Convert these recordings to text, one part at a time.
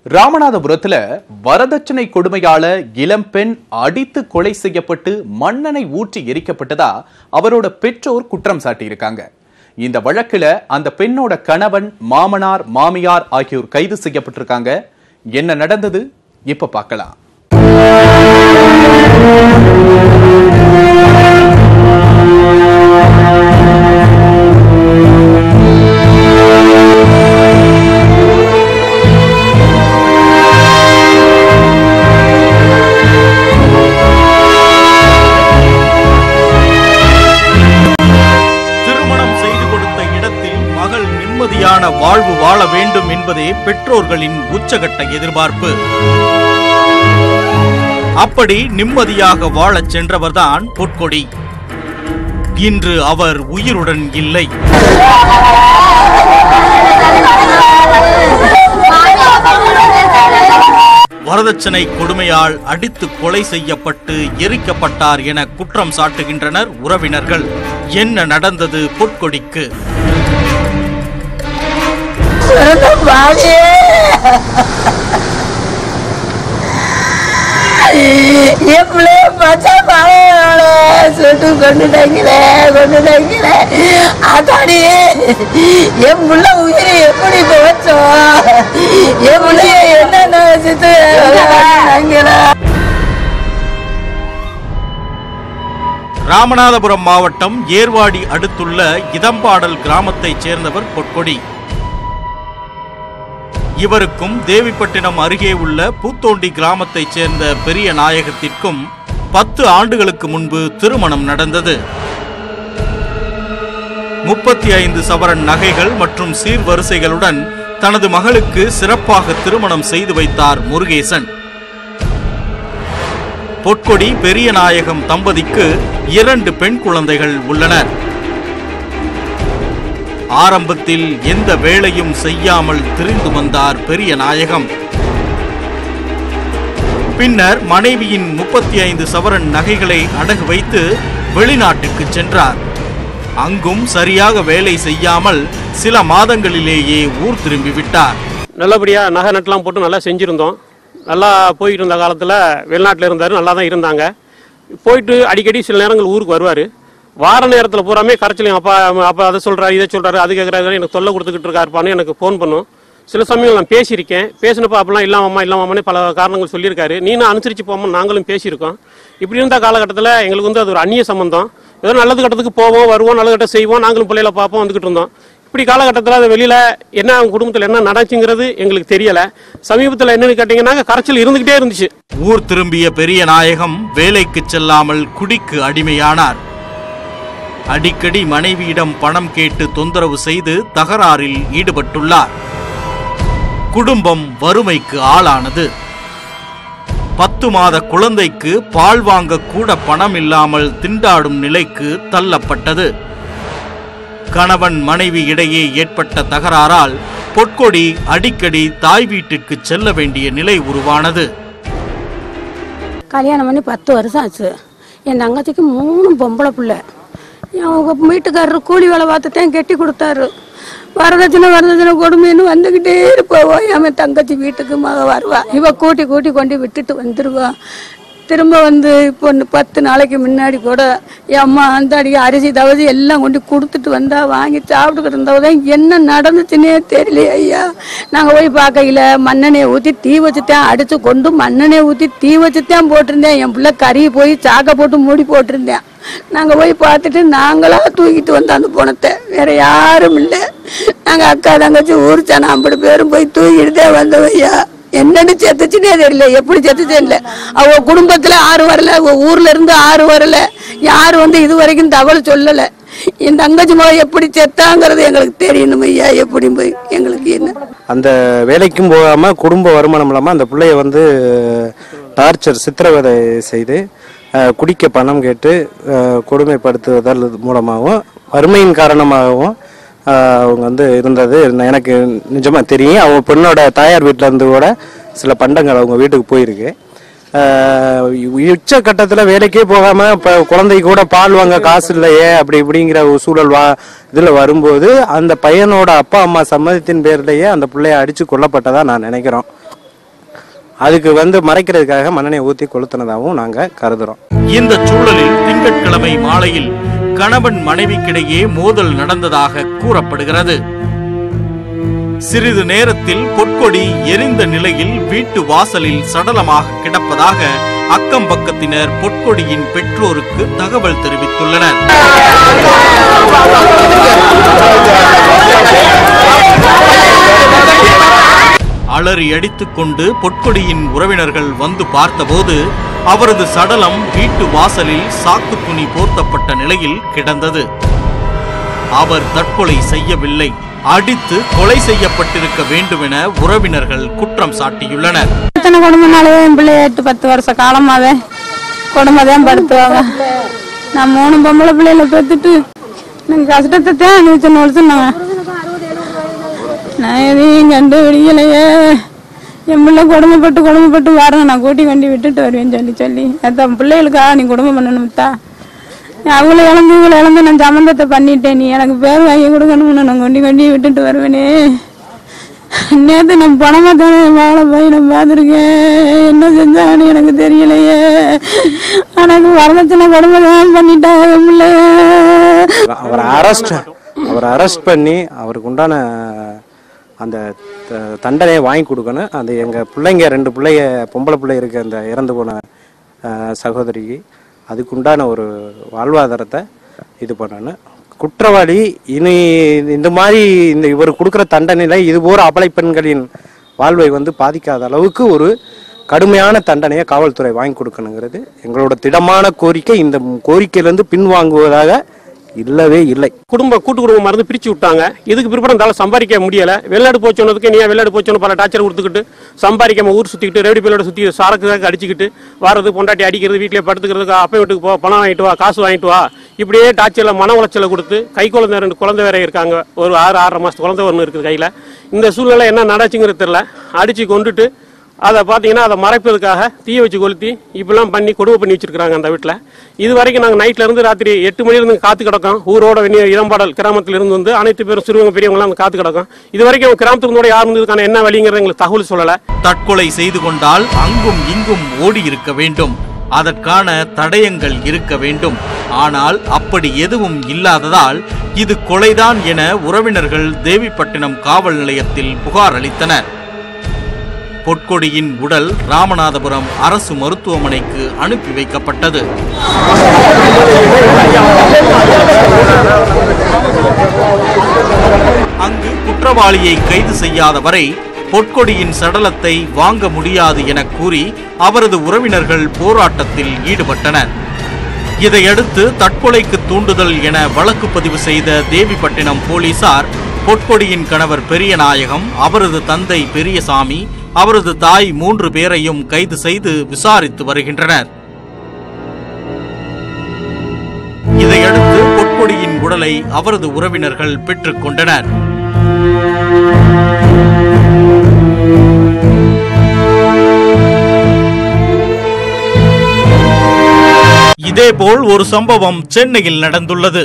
ராமநாதபுரத்துல வரதட்சணை கொடுமையால இளம்பெண் அடித்து கொலை செய்யப்பட்டு மண்ணெண்ணை ஊற்றி எரிக்கப்பட்டதா அவரோட பெற்றோர் குற்றம் சாட்டியிருக்காங்க இந்த வழக்குல அந்த பெண்ணோட கணவன் மாமனார் மாமியார் ஆகியோர் கைது செய்யப்பட்டிருக்காங்க என்ன நடந்தது இப்ப பார்க்கலாம் திருமணம் செய்து கொடுத்த இடத்தில் மகள் நிம்மதியான வாழ்வு வாழ வேண்டும் என்பதே பெற்றோர்களின் உச்சகட்ட எதிர்பார்ப்பு அப்படி நிம்மதியாக வாழச் சென்றவர்தான் பொற்கொடி இன்று அவர் உயிருடன் இல்லை வரதட்சணை கொடுமையால் அடித்து கொலை செய்யப்பட்டு எரிக்கப்பட்டார் என குற்றம் சாட்டுகின்றனர் உறவினர்கள் என்ன நடந்தது பொற்கொடிக்கு என் பிள்ளைய பச்சை பழையோட சுட்டு கொண்டுட்டாங்களே கொண்டுட்டாங்களே அதாடி என் புள்ள உயிரை எப்படி போச்சோம் என் பிள்ளைய என்னென்ன வச்சுட்டு கொண்டுட்டாங்களே ராமநாதபுரம் மாவட்டம் ஏர்வாடி அடுத்துள்ள இதம்பாடல் கிராமத்தைச் சேர்ந்தவர் பொற்கொடி இவருக்கும் தேவிப்பட்டினம் அருகே உள்ள பூத்தோண்டி கிராமத்தைச் சேர்ந்த பெரிய நாயகத்திற்கும் பத்து ஆண்டுகளுக்கு முன்பு திருமணம் நடந்தது முப்பத்தி ஐந்து சவரன் நகைகள் மற்றும் சீர்வரிசைகளுடன் தனது மகளுக்கு சிறப்பாக திருமணம் செய்து வைத்தார் முருகேசன் பொற்கொடி பெரிய நாயகம் தம்பதிக்கு இரண்டு பெண் குழந்தைகள் உள்ளனர் ஆரம்பத்தில் எந்த வேலையும் செய்யாமல் திரிந்து வந்தார் பெரிய நாயகம் பின்னர் மனைவியின் முப்பத்தி ஐந்து சவரன் நகைகளை அடகு வைத்து வெளிநாட்டுக்கு சென்றார் அங்கும் சரியாக வேலை செய்யாமல் சில மாதங்களிலேயே ஊர் திரும்பிவிட்டார் நல்லபடியாக நகை நட்டுலாம் போட்டு நல்லா செஞ்சுருந்தோம் நல்லா போயிட்டு இருந்த காலத்தில் வெளிநாட்டில் இருந்தார் நல்லா தான் இருந்தாங்க போயிட்டு அடிக்கடி சில நேரங்கள் ஊருக்கு வருவார் வார நேரத்தில் பூராமே கரைச்சலையும் அப்பா அப்பா அதை சொல்கிறாரு இதை சொல்கிறாரு அது கேட்குறாரு எனக்கு தொல்லை கொடுத்துக்கிட்டு இருக்காருப்பான்னு எனக்கு ஃபோன் பண்ணும் சில சமயம் நான் பேசியிருக்கேன் பேசினப்போ அப்பெல்லாம் இல்லாமம்மா இல்லாமம்மான்னு பல காரணங்கள் சொல்லியிருக்காரு நீனும் அனுசரித்து போமா நாங்களும் பேசியிருக்கோம் இப்படி இருந்த காலகட்டத்தில் எங்களுக்கு வந்து அது ஒரு அந்நிய சம்பந்தம் ஏதோ நல்லது கட்டத்துக்கு போவோம் வருவோம் நல்லது கட்டம் செய்வோம் நாங்களும் பிள்ளைகளை பார்ப்போம் வந்துக்கிட்டு இருந்தோம் இப்படி காலகட்டத்தில் அது வெளியில என்ன அவங்க குடும்பத்தில் என்ன நடந்துச்சுங்கிறது எங்களுக்கு தெரியல சமீபத்தில் என்னன்னு கேட்டீங்கன்னா கரைச்சல் இருந்துகிட்டே இருந்துச்சு ஊர் திரும்பிய பெரிய நாயகம் வேலைக்கு செல்லாமல் குடிக்கு அடிமையானார் அடிக்கடி மனைவியிடம் பணம் கேட்டு தொந்தரவு செய்து தகராறில் ஈடுபட்டுள்ளார் குடும்பம் வறுமைக்கு ஆளானது பத்து மாத குழந்தைக்கு பால் வாங்க கூட பணம் இல்லாமல் திண்டாடும் நிலைக்கு தள்ளப்பட்டது கணவன் மனைவி இடையே ஏற்பட்ட தகராறால் பொற்கொடி அடிக்கடி தாய் வீட்டிற்கு செல்ல வேண்டிய நிலை உருவானது கல்யாணம் பண்ணி பத்து வருஷம் ஆச்சு என் தங்கச்சிக்கு மூணு பொம்பளை பிள்ளை அவங்க வீட்டுக்காரரு கூலி வேலை பார்த்துட்டேன் கெட்டி கொடுத்தாரு வரதட்சணை வரதட்சணை கொடுமைன்னு வந்துக்கிட்டே இருப்போம் என் தங்கச்சி வீட்டுக்கு மக வருவா இவ கூட்டி கூட்டி கொண்டு விட்டுட்டு வந்துருவா திரும்ப வந்து இப்போ இந்த பத்து நாளைக்கு முன்னாடி கூட என் அம்மா அந்த அடி அரிசி தவசி எல்லாம் கொண்டு கொடுத்துட்டு வந்தா வாங்கி சாப்பிட்டுக்கிட்டு இருந்தவதான் என்ன நடந்துச்சுன்னே தெரியலையே ஐயா நாங்கள் போய் பார்க்கையில மண்ணெண்ணெயை ஊற்றி தீ வச்சுட்டேன் அடிச்சு கொண்டு மண்ணெண்ணெயை ஊற்றி தீ வச்சுட்டேன் போட்டிருந்தேன் என் பிள்ளை கறி போய் சாக்கை போட்டு மூடி போட்டிருந்தேன் நாங்கள் போய் பார்த்துட்டு நாங்களா தூக்கிட்டு வந்தோம் அந்த பணத்தை வேற யாரும் இல்லை நாங்கள் அக்கா தங்கச்சி ஊர் சேனம் ஐம்பது பேரும் போய் தூக்கிட்டு தான் வந்தோம் ஐயா என்னன்னு செத்துச்சுனே தெரியல எப்படி செத்துச்சு இல்லை அவ குடும்பத்துல ஆறு வரல அவ ஊர்ல இருந்து ஆறு வரல யாரும் வந்து இது வரைக்கும் தகவல் சொல்லல என் தங்கச்சி மகன் எப்படி செத்தாங்கிறது எங்களுக்கு தெரியணும் ஐயா எப்படி போய் எங்களுக்கு என்ன அந்த வேலைக்கும் போகாம குடும்ப வருமானம் இல்லாமல் அந்த பிள்ளைய வந்து டார்ச்சர் சித்திரவதை செய்து அஹ், குடிக்க பணம் கேட்டு அஹ், கொடுமைப்படுத்துவதல் மூலமாகவும் வறுமையின் காரணமாகவும் அஹ், அவங்க வந்து இருந்தது எனக்கு நிஜமா தெரியும் அவங்க பெண்ணோட தாயார் வீட்டில இருந்து கூட சில பண்டங்கள் அவங்க வீட்டுக்கு போயிருக்கு ஆஹ் உச்ச கட்டத்துல வேலைக்கே போகாம இப்ப குழந்தைக்கு கூட பால் வாங்க காசு இல்லையே அப்படி இப்படிங்கிற ஒரு சூழல் வா இதுல வரும்போது அந்த பையனோட அப்பா அம்மா சம்மதத்தின் பேர்லயே அந்த பிள்ளைய அடிச்சு கொல்லப்பட்டதா நான் நினைக்கிறோம் அதுக்கு வந்து மறைக்கிறதுக்காக மண்ணெண்ணெய் ஊற்றி கொளுத்துனதாகவும் நாங்கள் கருதுகிறோம் இந்த சூழலில் திங்கட்கிழமை மாலையில் கணவன் மனைவிக்கிடையே மோதல் நடந்ததாக கூறப்படுகிறது சிறிது நேரத்தில் பொற்கொடி எரிந்த நிலையில் வீட்டு வாசலில் சடலமாக கிடப்பதாக அக்கம் பக்கத்தினர் பொற்கொடியின் பெற்றோருக்கு தகவல் தெரிவித்துள்ளனர் அலறி அடித்துக் கொண்டு பொற்கொடியின் உறவினர்கள் வந்து பார்த்தபோது அவரது சடலம் வீட்டு வாசலில் சாக்கு துணி போர்த்தப்பட்ட நிலையில் கிடந்தது அவர் தற்கொலை செய்யவில்லை அடித்து கொலை செய்யப்பட்டிருக்க வேண்டும் என உறவினர்கள் குற்றம் சாட்டியுள்ளனர் எத்தனை குடும்பம்னாலே என் பிள்ளைய எட்டு பத்து வருஷ காலமாவே குடும்பம் தான் படுத்துவாங்க நான் மூணு பொம்பளை பிள்ளைகளை பெற்றுட்டு எனக்கு கஷ்டத்தை தான் அனுபவிச்சு ஒழிச்சுனாங்க நான் எதையும் கண்டுபிடிக்கலையே என் பிள்ளை குடும்பப்பட்டு குடும்பப்பட்டு வரேன் நான் கூட்டி கொண்டு விட்டுட்டு வருவேன்னு சொல்லி சொல்லி அதான் பிள்ளைகளுக்காக நீ குடும்பம் பண்ணணும்தா அவங்கள இழந்து இவங்களை இழந்து நான் சம்மந்தத்தை பண்ணிட்டேன் நீ எனக்கு பேர் வாங்கி கொடுக்கணும்னு நான் கொண்டு கொண்டு விட்டுட்டு வருவேனே நேத்து நான் பணமா தானே வாழை போய் நான் பார்த்துருக்கேன் என்ன செஞ்சாங்கன்னு எனக்கு தெரியலையே எனக்கு வரதட்சணை கொடுமை தான் பண்ணிட்டாங்க என் பிள்ளைய அவரை அரெஸ்ட் அவரை அரெஸ்ட் பண்ணி அவருக்கு உண்டான அந்த த- தண்டனையை வாங்கி கொடுக்கணும் அந்த எங்கள் பிள்ளைங்க ரெண்டு பிள்ளைங்க பொம்பளை பிள்ளை இருக்க அந்த இறந்து போன அஹ், சகோதரிக்கு அதுக்கு உண்டான ஒரு வாழ்வாதாரத்தை இது பண்ணணும் குற்றவாளி இனி இந்த மாதிரி இந்த இவர் கொடுக்குற தண்டனையில் இது போற அபலை பெண்களின் வாழ்வை வந்து பாதிக்காத அளவுக்கு ஒரு கடுமையான தண்டனையை காவல்துறை வாங்கி கொடுக்கணுங்கிறது எங்களோட திடமான கோரிக்கை இந்த கோரிக்கையிலிருந்து பின்வாங்குவதாக இல்லவே இல்லை குடும்ப கூட்டு குடும்பம் மறந்து பிரிச்சு விட்டாங்க இதுக்கு பிற்பாடு இருந்தாலும் சம்பாதிக்க முடியல வெளிநாடு போச்சோனதுக்கு நீ ஏன் வெளிநாடு போச்சோன்னு பல டார்ச்சர் கொடுத்துக்கிட்டு சம்பாதிக்காம ஊர் சுத்திக்கிட்டு ரேடி பிள்ளோட சுத்தி சாரக்கு அடிச்சுக்கிட்டு வரது பொண்டாட்டி அடிக்கிறது வீட்டிலே படுத்துக்கிறதுக்கு அப்பா வீட்டுக்கு போ பணம் வாங்கிட்டு வா காசு வாங்கிட்டு வா இப்படியே டார்ச்சர்ல மன உளைச்சலை கொடுத்து கை குழந்தை ரெண்டு குழந்தை வேற இருக்காங்க ஒரு ஆறு ஆறரை மாசத்து குழந்தை ஒன்று இருக்குது கையில இந்த சூழ்நிலை என்ன நடச்சுங்கிறது தெரியல அடிச்சு கொண்டுட்டு அதை பார்த்தீங்கன்னா அதை மறைப்பதற்காக தீய வச்சு கொளுத்தி இப்படிலாம் பண்ணி கொடுமை பண்ணி வச்சிருக்காங்க அந்த வீட்டில் இது வரைக்கும் நாங்கள் நைட்ல இருந்து ராத்திரி எட்டு மணில இருந்து காத்து கிடக்கோம் ஊரோட வெண்ணி இளம்பாடல் கிராமத்துல இருந்து வந்து அனைத்து பேரும் சிறுவங்க பெரியவங்களாம் வந்து காத்து கிடக்கும் இது வரைக்கும் கிராமத்துக்கு கூட யாரும் இதுக்கான என்ன வழிங்கிறத எங்களுக்கு தகவல் சொல்லலை தற்கொலை செய்து கொண்டால் அங்கும் இங்கும் ஓடி இருக்க வேண்டும் அதற்கான தடயங்கள் இருக்க வேண்டும் ஆனால் அப்படி எதுவும் இல்லாததால் இது கொலைதான் என உறவினர்கள் தேவிப்பட்டினம் காவல் நிலையத்தில் புகார் அளித்தனர் பொற்கொடியின் உடல் ராமநாதபுரம் அரசு மருத்துவமனைக்கு அனுப்பி வைக்கப்பட்டது அங்கு குற்றவாளியை கைது செய்யாத வரை பொற்கொடியின் சடலத்தை வாங்க முடியாது என கூறி அவரது உறவினர்கள் போராட்டத்தில் ஈடுபட்டனர் இதையடுத்து தற்கொலைக்கு தூண்டுதல் என வழக்கு பதிவு செய்த தேவிப்பட்டினம் போலீசார் பொற்கொடியின் கணவர் பெரியநாயகம் அவரது தந்தை பெரியசாமி அவரது தாய் மூன்று பேரையும் கைது செய்து விசாரித்து வருகின்றனர் இதையடுத்து பொற்கொடியின் உடலை அவரது உறவினர்கள் பெற்றுக் கொண்டனர் இதேபோல் ஒரு சம்பவம் சென்னையில் நடந்துள்ளது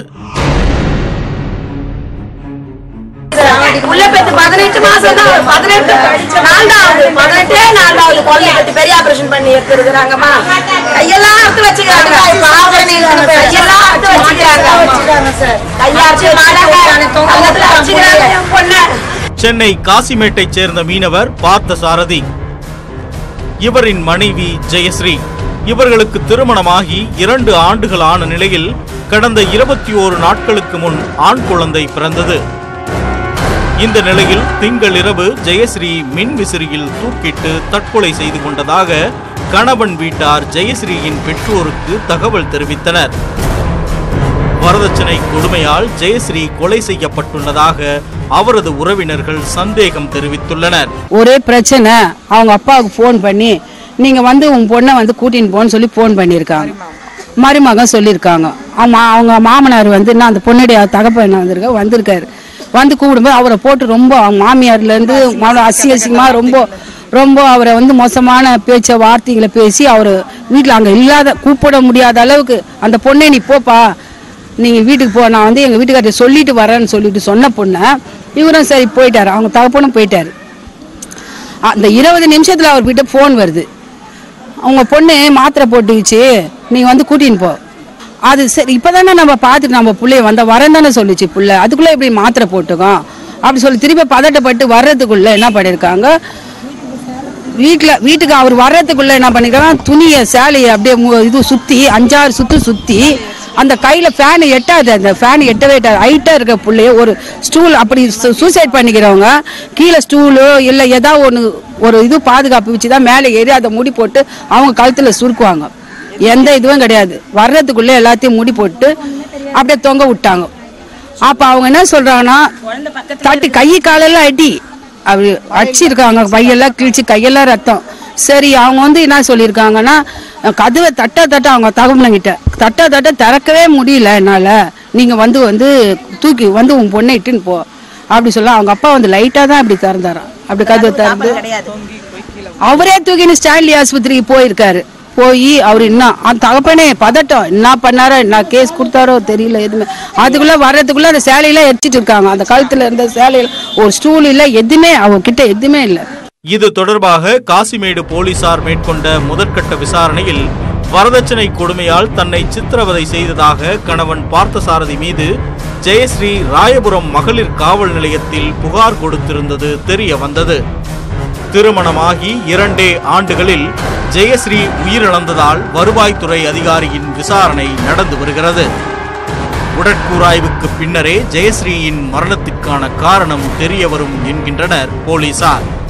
உள்ள பெத்து பதினெட்டு மாசம் தான் பதினெட்டு நான்காவது பதினெட்டே நான்காவது குழந்தை பெத்து பெரிய ஆபரேஷன் பண்ணி எடுத்துருக்காங்கம்மா கையெல்லாம் அறுத்து வச்சுக்கிறாங்க கையெல்லாம் அறுத்து வச்சுக்கிறாங்க கையாச்சு மாடாங்க வச்சுக்கிறாங்க என் பொண்ணை சென்னை காசிமேட்டைச் சேர்ந்த மீனவர் பார்த்த சாரதி இவரின் மனைவி ஜெயஸ்ரீ இவர்களுக்கு திருமணமாகி இரண்டு ஆண்டுகள் ஆன நிலையில் கடந்த இருபத்தி ஓரு நாட்களுக்கு முன் ஆண் குழந்தை பிறந்தது இந்த நிலையில் திங்கள் இரவு ஜெயஸ்ரீ மின் விசிறியில் தூக்கிட்டு தற்கொலை செய்து கொண்டதாக கணவன் வீட்டார் ஜெயஸ்ரீயின் பெற்றோருக்கு தகவல் தெரிவித்தனர் வரதட்சணை கொடுமையால் ஜெயஸ்ரீ கொலை செய்யப்பட்டுள்ளதாக அவரது உறவினர்கள் சந்தேகம் தெரிவித்துள்ளனர் ஒரே பிரச்சனை அவங்க அப்பாவுக்கு ஃபோன் பண்ணி நீங்க வந்து உங்க பொண்ணை வந்து கூட்டின்னு போன்னு சொல்லி ஃபோன் பண்ணியிருக்காங்க மருமகன் சொல்லியிருக்காங்க அவங்க அவங்க மாமனார் வந்து நான் அந்த பொண்ணுடைய தகப்பன் வந்திருக்க வந்திருக்காரு வந்து கூப்பிடும்போது அவரை போட்டு ரொம்ப அவங்க மாமியார்ல இருந்து மன அசிங்கமா ரொம்ப ரொம்ப அவரை வந்து மோசமான பேச்ச வார்த்தைகளை பேசி அவர் வீட்டில் அங்கே இல்லாத கூப்பிட முடியாத அளவுக்கு அந்த பொண்ணை நீ போப்பா நீங்க வீட்டுக்கு போ நான் வந்து எங்க வீட்டுக்காரர் சொல்லிட்டு வரேன்னு சொல்லிட்டு சொன்ன பொண்ணை இவரும் சரி போயிட்டாரு அவங்க தகப்பனும் போயிட்டாரு அந்த இருபது நிமிஷத்துல அவர்கிட்ட ஃபோன் வருது அவங்க பொண்ணு மாத்திரை போட்டுச்சு நீ வந்து கூட்டின்னு போ அது சரி இப்பதானே நம்ம பார்த்துட்டு நம்ம பிள்ளைய வந்த வரேன் தானே சொல்லுச்சு புள்ள அதுக்குள்ள எப்படி மாத்திரை போட்டுக்கோம் அப்படி சொல்லி திருப்பி பதட்டப்பட்டு வர்றதுக்குள்ள என்ன பண்ணியிருக்காங்க வீட்டில் வீட்டுக்கு அவர் வர்றதுக்குள்ள என்ன பண்ணிக்கிறாங்க துணியை சேலையை அப்படியே மு- இது சுற்றி அஞ்சாறு சுற்று சுற்றி அந்த கையில் ஃபேனு எட்டாது அந்த ஃபேன் எட்டவே எட்டாது ஹைட்டாக இருக்க பிள்ளைய ஒரு ஸ்டூல் அப்படி சூசைட் பண்ணிக்கிறவங்க கீழே ஸ்டூலு இல்லை ஏதாவது ஒன்று ஒரு இது பாதுகாப்பு வச்சு தான் மேலே ஏறி அதை முடி போட்டு அவங்க கழுத்தில் சுருக்குவாங்க எந்த இதுவும் கிடையாது வர்றதுக்குள்ளே எல்லாத்தையும் முடி போட்டு அப்படியே தொங்க விட்டாங்க அப்போ அவங்க என்ன சொல்கிறாங்கன்னா தட்டி கை காலெல்லாம் அடி அப்படி அடிச்சிருக்காங்க கையெல்லாம் கிழிச்சு கையெல்லாம் ரத்தம் சரி அவங்க வந்து என்ன சொல்லியிருக்காங்கன்னா கதவை தட்ட தட்ட அவங்க தகவலங்கிட்ட தட்ட தட்ட திறக்கவே முடியல என்னால் நீங்கள் வந்து வந்து தூக்கி வந்து உன் பொண்ணை இட்டுன்னு போ அப்படி சொல்ல அவங்க அப்பா வந்து லைட்டாக தான் அப்படி திறந்தாராம் அப்படி கதவை திறந்து அவரே தூக்கின்னு ஸ்டான்லி ஆஸ்பத்திரிக்கு போயிருக்காரு போய் அவர் என்ன அந்த தகப்பனே பதட்டம் என்ன பண்ணாரோ என்ன கேஸ் கொடுத்தாரோ தெரியல எதுவுமே அதுக்குள்ள வர்றதுக்குள்ள அந்த சேலையெல்லாம் எரிச்சிட்டு இருக்காங்க அந்த கழுத்துல இருந்த சேலையில ஒரு ஸ்டூல் இல்ல எதுவுமே அவங்க கிட்ட எதுவுமே இல்லை இது தொடர்பாக காசிமேடு போலீசார் மேற்கொண்ட முதற்கட்ட விசாரணையில் வரதட்சணை கொடுமையால் தன்னை சித்திரவதை செய்ததாக கணவன் பார்த்தசாரதி மீது ஜெயஸ்ரீ ராயபுரம் மகளிர் காவல் நிலையத்தில் புகார் கொடுத்திருந்தது தெரிய வந்தது திருமணமாகி இரண்டே ஆண்டுகளில் ஜெயஸ்ரீ உயிரிழந்ததால் வருவாய்த்துறை அதிகாரியின் விசாரணை நடந்து வருகிறது உடற்கூராய்வுக்கு பின்னரே ஜெயஸ்ரீயின் மரணத்திற்கான காரணம் தெரிய வரும் என்கின்றனர் போலீசார்